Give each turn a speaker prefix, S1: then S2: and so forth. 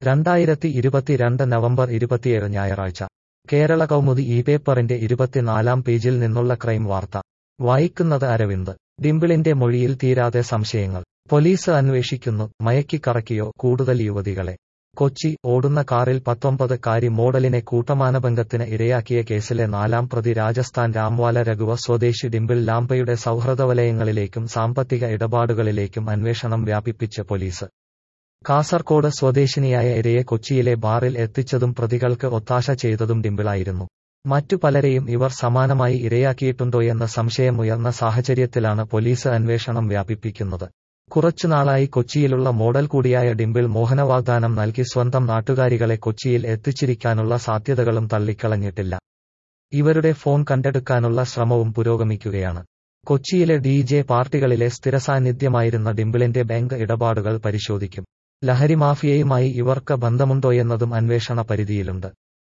S1: രണ്ടായിരത്തി ഇരുപത്തിരണ്ട് നവംബർ ഇരുപത്തിയേഴ് ഞായറാഴ്ച കേരള കൗമുദി ഈ പേപ്പറിന്റെ ഇരുപത്തിനാലാം പേജിൽ നിന്നുള്ള ക്രൈം വാർത്ത വായിക്കുന്നത് അരവിന്ദ് ഡിംപിളിന്റെ മൊഴിയിൽ തീരാതെ സംശയങ്ങൾ പോലീസ് അന്വേഷിക്കുന്നു മയക്കിക്കറക്കിയോ കൂടുതൽ യുവതികളെ കൊച്ചി ഓടുന്ന കാറിൽ പത്തൊമ്പത് കാരി മോഡലിനെ കൂട്ടമാനഭംഗത്തിന് ഇരയാക്കിയ കേസിലെ നാലാം പ്രതി രാജസ്ഥാൻ രാംവാല രഘുവ സ്വദേശി ഡിംപിൾ ലാംബയുടെ സൗഹൃദവലയങ്ങളിലേക്കും സാമ്പത്തിക ഇടപാടുകളിലേക്കും അന്വേഷണം വ്യാപിപ്പിച്ച് പോലീസ് കാസർകോട് സ്വദേശിനിയായ ഇരയെ കൊച്ചിയിലെ ബാറിൽ എത്തിച്ചതും പ്രതികൾക്ക് ഒത്താശ ചെയ്തതും ഡിംപിളായിരുന്നു മറ്റു പലരെയും ഇവർ സമാനമായി ഇരയാക്കിയിട്ടുണ്ടോയെന്ന സംശയമുയർന്ന സാഹചര്യത്തിലാണ് പോലീസ് അന്വേഷണം വ്യാപിപ്പിക്കുന്നത് കുറച്ചുനാളായി കൊച്ചിയിലുള്ള മോഡൽ കൂടിയായ ഡിംപിൾ മോഹനവാഗ്ദാനം നൽകി സ്വന്തം നാട്ടുകാരികളെ കൊച്ചിയിൽ എത്തിച്ചിരിക്കാനുള്ള സാധ്യതകളും തള്ളിക്കളഞ്ഞിട്ടില്ല ഇവരുടെ ഫോൺ കണ്ടെടുക്കാനുള്ള ശ്രമവും പുരോഗമിക്കുകയാണ് കൊച്ചിയിലെ ഡി ജെ പാർട്ടികളിലെ സ്ഥിരസാന്നിധ്യമായിരുന്ന ഡിംപിളിന്റെ ബാങ്ക് ഇടപാടുകൾ പരിശോധിക്കും ലഹരി മാഫിയയുമായി ഇവർക്ക് ബന്ധമുണ്ടോയെന്നതും അന്വേഷണ പരിധിയിലുണ്ട്